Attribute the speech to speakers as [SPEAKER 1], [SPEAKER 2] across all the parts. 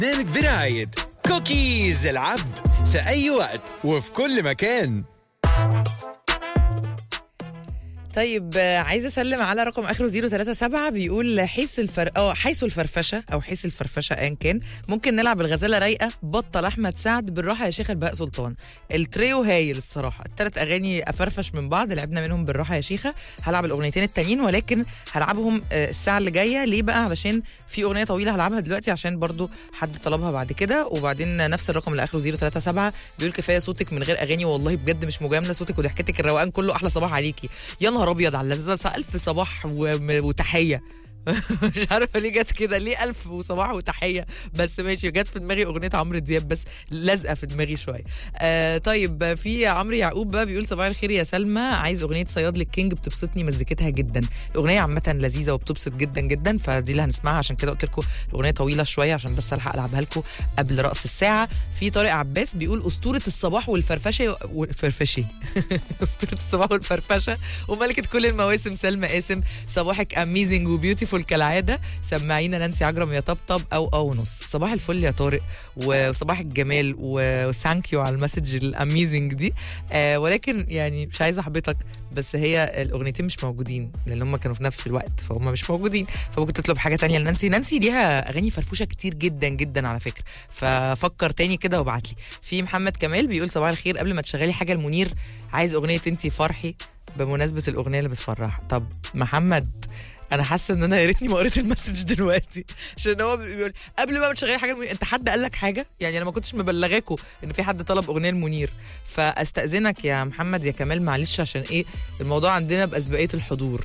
[SPEAKER 1] برنامج برعاية كوكيز العبد في أي وقت وفي كل مكان
[SPEAKER 2] طيب آه، عايزه اسلم على رقم اخره 037 بيقول حيث الفر اه حيث الفرفشه او حيث الفرفشه ايا كان ممكن نلعب الغزاله رايقه بطل احمد سعد بالراحه يا شيخ البهاء سلطان التريو هايل الصراحه الثلاث اغاني افرفش من بعض لعبنا منهم بالراحه يا شيخه هلعب الاغنيتين التانيين ولكن هلعبهم آه، الساعه اللي جايه ليه بقى علشان في اغنيه طويله هلعبها دلوقتي عشان برضو حد طلبها بعد كده وبعدين نفس الرقم اللي اخره 037 بيقول كفايه صوتك من غير اغاني والله بجد مش مجامله صوتك وضحكتك الروقان كله احلى صباح عليكي يا نهار ابيض على اللذاذه الف صباح وم- وتحيه مش عارفه ليه جت كده ليه الف وصباح وتحيه بس ماشي جت في دماغي اغنيه عمرو دياب بس لازقه في دماغي شويه آه طيب في عمرو يعقوب بقى بيقول صباح الخير يا سلمى عايز اغنيه صياد للكينج بتبسطني مزيكتها جدا الاغنيه عامه لذيذه وبتبسط جدا جدا فدي اللي هنسمعها عشان كده قلت لكم الاغنيه طويله شويه عشان بس الحق العبها لكم قبل راس الساعه في طارق عباس بيقول اسطوره الصباح والفرفشه والفرفشه اسطوره الصباح والفرفشه وملكه كل المواسم سلمى قاسم صباحك اميزنج وبيوتيفول كالعاده سمعينا نانسي عجرم يا طبطب او او نص صباح الفل يا طارق وصباح الجمال وثانك يو على المسج الاميزنج دي آه ولكن يعني مش عايزه احبطك بس هي الاغنيتين مش موجودين لان هم كانوا في نفس الوقت فهم مش موجودين فممكن تطلب حاجه تانية لنانسي نانسي ليها اغاني فرفوشه كتير جدا جدا على فكره ففكر تاني كده وابعت لي في محمد كمال بيقول صباح الخير قبل ما تشغلي حاجه المنير عايز اغنيه انتي فرحي بمناسبه الاغنيه اللي بتفرح طب محمد انا حاسه ان انا يا ريتني ما قريت المسج دلوقتي عشان هو بيقول قبل ما تشغلي حاجه المنير انت حد قال لك حاجه يعني انا ما كنتش مبلغاكوا ان في حد طلب اغنيه المنير فاستاذنك يا محمد يا كمال معلش عشان ايه الموضوع عندنا باسبقيه الحضور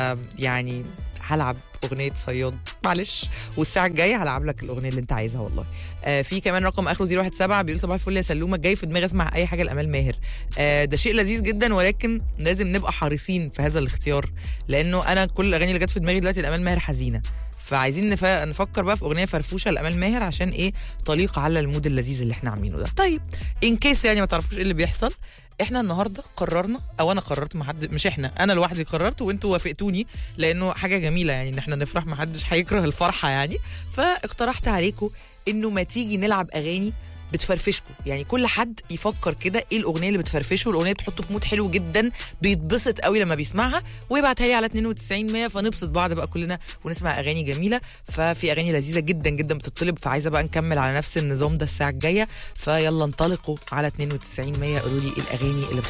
[SPEAKER 2] فيعني هلعب اغنيه صياد معلش والساعه الجايه هلعب لك الاغنيه اللي انت عايزها والله آه في كمان رقم اخره 017 بيقول صباح الفل يا سلومه جاي في دماغي اسمع اي حاجه لامال ماهر آه ده شيء لذيذ جدا ولكن لازم نبقى حريصين في هذا الاختيار لانه انا كل الاغاني اللي جت في دماغي دلوقتي لامال ماهر حزينه فعايزين نف... نفكر بقى في اغنيه فرفوشه لامال ماهر عشان ايه تليق على المود اللذيذ اللي احنا عاملينه ده طيب ان كيس يعني ما تعرفوش ايه اللي بيحصل احنا النهارده قررنا او انا قررت ما حد مش احنا انا لوحدي قررت وانتوا وافقتوني لانه حاجه جميله يعني ان احنا نفرح ما حدش هيكره الفرحه يعني فاقترحت عليكم انه ما تيجي نلعب اغاني بتفرفشكوا يعني كل حد يفكر كده ايه الاغنيه اللي بتفرفشه الاغنيه بتحطه في مود حلو جدا بيتبسط قوي لما بيسمعها ويبعتها لي على 92 100 فنبسط بعض بقى كلنا ونسمع اغاني جميله ففي اغاني لذيذه جدا جدا بتطلب فعايزه بقى نكمل على نفس النظام ده الساعه الجايه فيلا انطلقوا على 92 100 قولوا لي ايه الاغاني اللي